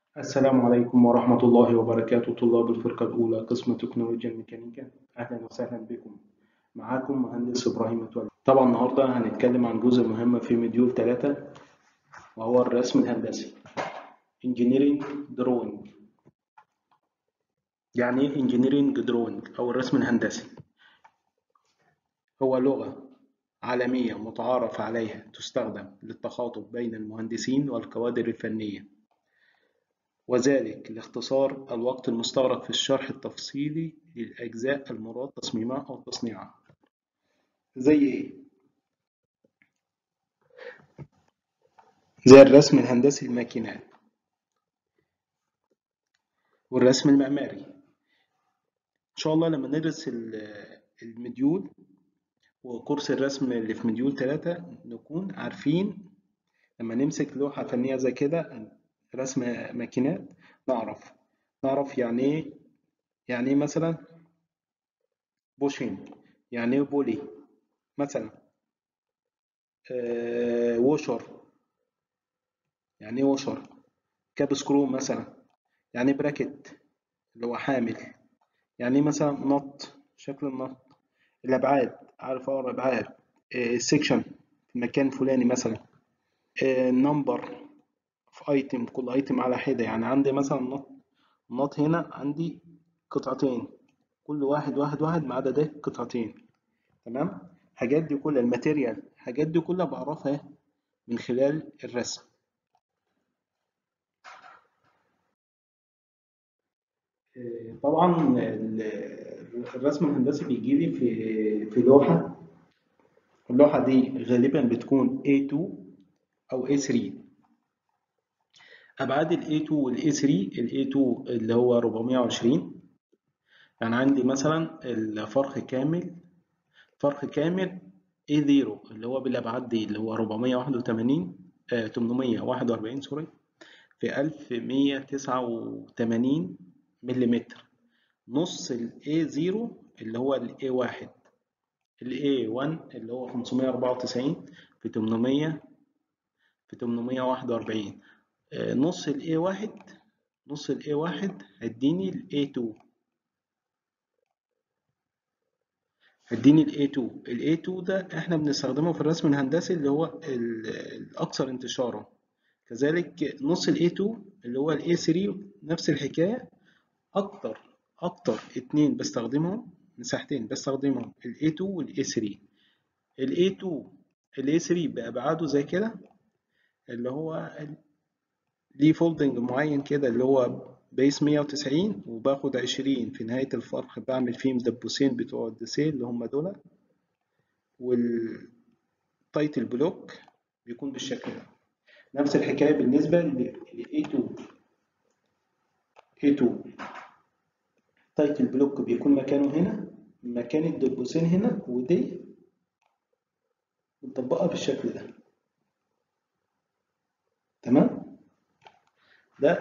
السلام عليكم ورحمة الله وبركاته طلاب الفرقة الأولى قسم تكنولوجيا الميكانيكا أهلا وسهلا بكم معاكم مهندس إبراهيم متولي طبعا النهاردة هنتكلم عن جزء مهم في مديول 3 وهو الرسم الهندسي Engineering Drawing يعني إيه Engineering Drawing أو الرسم الهندسي هو لغة عالمية متعارف عليها تستخدم للتخاطب بين المهندسين والكوادر الفنية وذلك لاختصار الوقت المستغرق في الشرح التفصيلي للأجزاء المراد تصميمها أو تصنيعها زي إيه؟ زي الرسم الهندسي للماكينات والرسم المعماري إن شاء الله لما ندرس المديول وكورس الرسم اللي في مديول 3 نكون عارفين لما نمسك لوحة فنية زي كده رسم ماكينات نعرف نعرف يعني ايه يعني ايه مثلا بوشين يعني ايه بولي مثلا آه ووشر يعني ايه ووشر كاب سكرو مثلا يعني ايه براكت اللي هو حامل يعني ايه مثلا نط شكل النط الابعاد عارف اه الابعاد آه السكشن في المكان الفلاني مثلا النمبر في ايتم كل ايتم على حدة يعني عندي مثلا نط نط هنا عندي قطعتين كل واحد واحد واحد ما عدا ده قطعتين تمام حاجات دي كلها الماتيريال حاجات دي كلها بعرفها من خلال الرسم طبعا الرسم الهندسي بيجي لي في في لوحة اللوحة دي غالبا بتكون A2 أو A3 أبعاد ال A2 وال A3 ال A2 اللي هو 420 يعني عندي مثلا الفرخ كامل فرخ كامل A0 اللي هو بالأبعاد دي اللي هو 481 آه 841 سوري في 1189 ملم نص ال A0 اللي هو ال A1 ال A1 اللي هو 594 في 800 في 841 نص ال A1 نص ال A1 هيديني ال A2 هيديني ال A2 ال A2 ده احنا بنستخدمه في الرسم الهندسي اللي هو الأكثر انتشارا كذلك نص ال A2 اللي هو ال A3 نفس الحكاية أكتر أكتر اتنين بستخدمهم مساحتين بستخدمهم ال A2 وال A3 ال A2 ال A3 بأبعاده زي كده اللي هو ليه فولدنج معين كده اللي هو بيس 190 وباخد 20 في نهاية الفرخ بعمل فيه مدبوسين بتوع الدسيل اللي هم دول والتايتل بلوك بيكون بالشكل ده نفس الحكاية بالنسبة ل A2 A2 تايتل بلوك بيكون مكانه هنا مكان الدبوسين هنا ودي مطبقة بالشكل ده تمام ده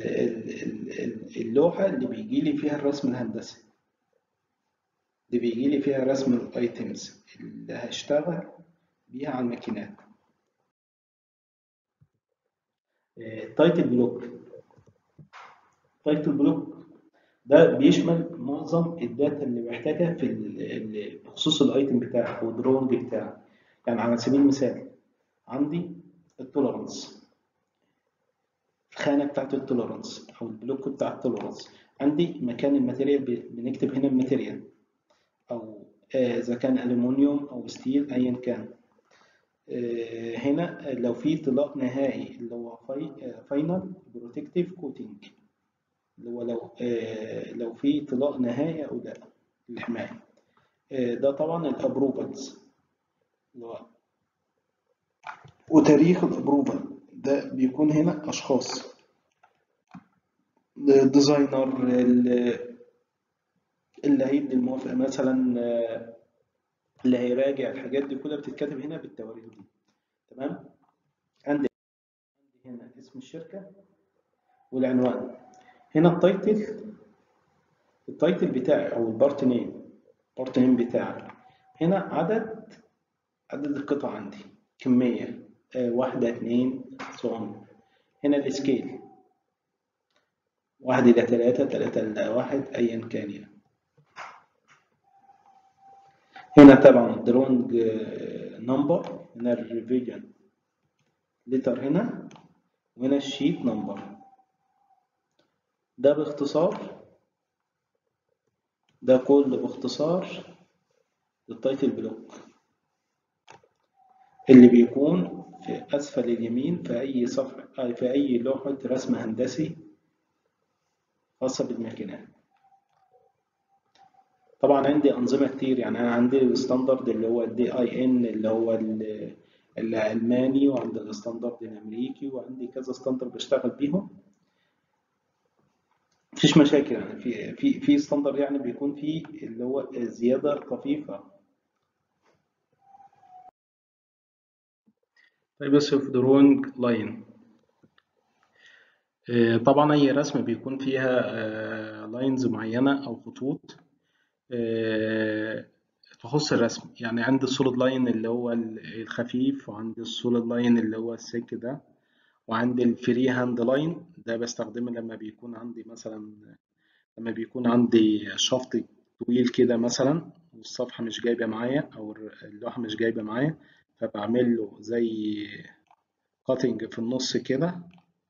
اللوحة اللي بيجي لي فيها الرسم الهندسي اللي بيجي لي فيها رسم الايتمز اللي هشتغل بيها على الماكينات تايتل بلوك تايتل بلوك ده بيشمل معظم الداتا اللي محتاجها في بخصوص الايتم بتاعك او الدرونج بتاعك يعني على سبيل المثال عندي التولرانس الخانه بتاعت التولرانس او البلوك بتاع التولرانس عندي مكان الماتيريال بنكتب هنا الماتيريال او اذا كان الومنيوم او ستيل ايا كان هنا لو في طلاق نهائي اللي هو فاينل بروتكتيف كوتنج اللي هو لو لو في طلاق نهائي او لا الحمايه ده طبعا الابروفلز وتاريخ الابروفل ده بيكون هنا أشخاص ديزاينر اللي هيدي الموافقة مثلا اللي هيراجع الحاجات دي كلها بتتكتب هنا بالتواريخ دي تمام عندي هنا اسم الشركة والعنوان هنا التايتل التايتل بتاعي أو البارت نيم البارت نيم بتاعي هنا عدد عدد القطع عندي كمية واحدة اتنين صون هنا السكيل واحد إلى تلاتة تلاتة إلى واحد أيا كان يعني هنا طبعا درونج نمبر هنا الريفيجن لتر هنا وهنا الشيت نمبر ده باختصار ده كله باختصار للتايتل بلوك اللي بيكون في أسفل اليمين في أي صفحة في أي لوحة رسم هندسي خاصة بالماكينات طبعا عندي أنظمة كتير يعني أنا عندي الستاندرد اللي هو الدي اي ان اللي هو الألماني وعندي الستاندرد الأمريكي وعندي كذا ستاندرد بشتغل بيهم مفيش مشاكل يعني في في في ستاندرد يعني بيكون فيه اللي هو زيادة طفيفة طيب يوسف درونج لاين طبعا أي رسم بيكون فيها لاينز معينة أو خطوط تخص الرسم يعني عندي السوليد لاين اللي هو الخفيف وعندي السوليد لاين اللي هو السك ده وعندي الفري هاند لاين ده بستخدمه لما بيكون عندي مثلا لما بيكون عندي شفط طويل كده مثلا والصفحة مش جايبة معايا أو اللوحة مش جايبة معايا فبعمل له زي كاتنج في النص كده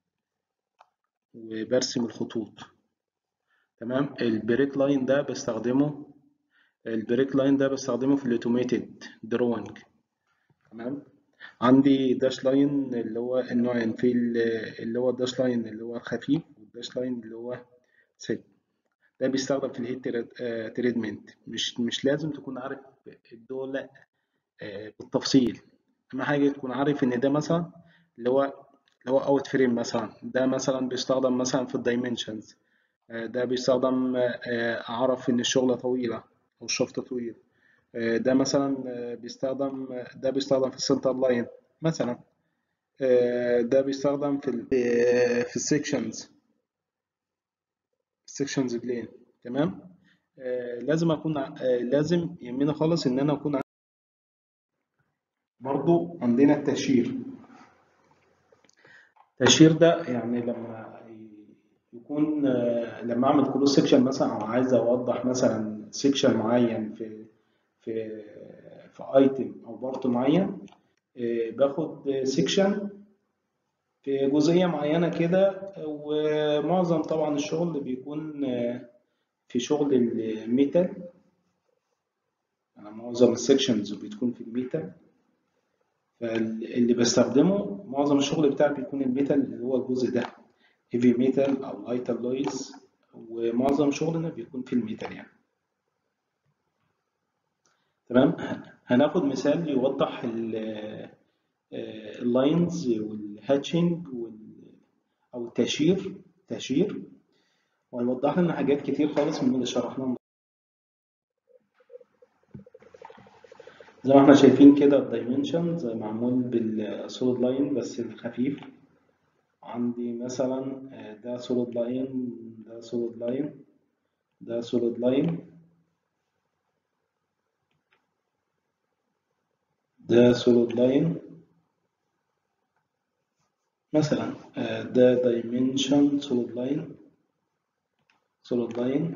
وبرسم الخطوط تمام البريك لاين ده بستخدمه البريك لاين ده بستخدمه في الاوتوميتد دروينج تمام عندي داش لاين اللي هو النوعين في اللي هو الداش لاين اللي هو الخفيف والداش لاين اللي هو سيت ده بيستخدم في الهيت تريدمنت مش مش لازم تكون عارف الدول بالتفصيل اهم حاجه تكون عارف ان ده مثلا اللي هو اللي هو اوت فريم مثلا ده مثلا بيستخدم مثلا في الدايمنشنز ده بيستخدم اعرف ان الشغله طويله او الشفط طويل ده مثلا بيستخدم ده بيستخدم في السنتر لاين مثلا ده بيستخدم في ال في السكشنز السكشنز بلين تمام لازم اكون لازم يهمني خالص ان انا اكون برضو عندنا التأشير التأشير ده يعني لما يكون لما اعمل كلوز سيكشن مثلا او عايز اوضح مثلا سيكشن معين في في في ايتم او بارت معين باخد سيكشن في جزئيه معينه كده ومعظم طبعا الشغل بيكون في شغل الميتال انا معظم السيكشنز بتكون في الميتال فاللي بستخدمه معظم الشغل بتاعي بيكون الميتال اللي هو الجزء ده هيفي ميتال او لايت الويز ومعظم شغلنا بيكون في الميتال يعني تمام هناخد مثال يوضح اللاينز والهاتشنج او التاشير تاشير وهيوضح لنا حاجات كتير خالص من اللي شرحناه زي ما احنا شايفين كده الدايمنشنز معمول بالسوليد لاين بس الخفيف عندي مثلا ده سوليد لاين ده سوليد لاين ده سوليد لاين ده سوليد لاين مثلا ده دايمنشن سوليد لاين سوليد لاين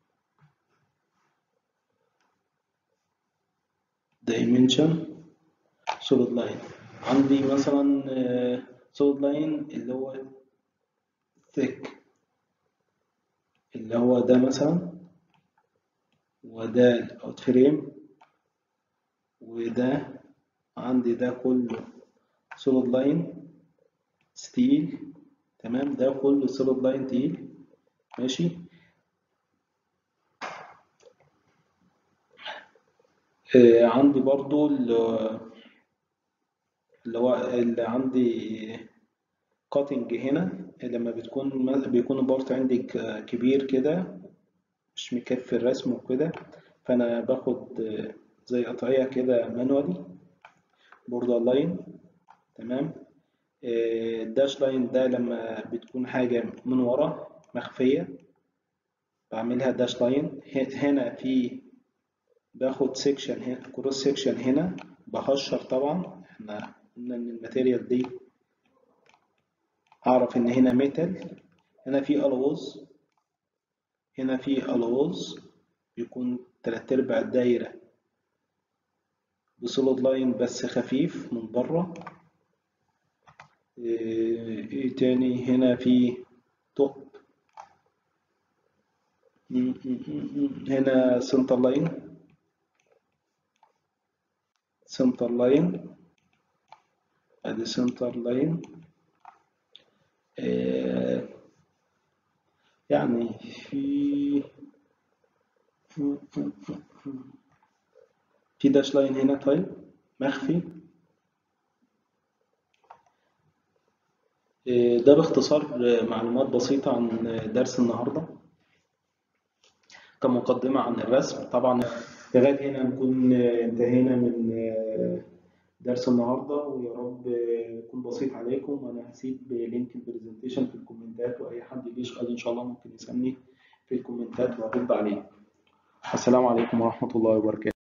دايمنشن سوليد لاين عندي مثلا سوليد لاين اللي هو thick اللي هو ده مثلا وده الاوت فريم وده عندي ده كله سوليد لاين ستيل تمام ده كله سوليد لاين تقيل ماشي آه عندي برضو اللي هو اللي عندي كاتنج هنا لما بتكون بيكون البارت عندي كبير كده مش مكفي الرسم وكده فانا باخد زي قطعية كده مانوالي بوردر لاين تمام الداش لاين ده لما بتكون حاجة من ورا مخفية بعملها داش لاين هنا في باخد سيكشن هنا كروس سيكشن هنا بهشر طبعا احنا قلنا ان الماتيريال دي اعرف ان هنا ميتال هنا في الغوز هنا في الغوز بيكون تلات ارباع الدايرة بسوليد لاين بس خفيف من بره ايه تاني هنا في توب هنا سنتر لاين سنتر لاين ادي سنتر لاين آه يعني في في داش لاين هنا طيب مخفي آه ده باختصار معلومات بسيطة عن درس النهاردة كمقدمة عن الرسم طبعا لغاية هنا نكون انتهينا من درس النهاردة ويا رب يكون بسيط عليكم وأنا هسيب لينك البرزنتيشن في الكومنتات وأي حد يجي يسأل إن شاء الله ممكن يسألني في الكومنتات وهرد عليه السلام عليكم ورحمة الله وبركاته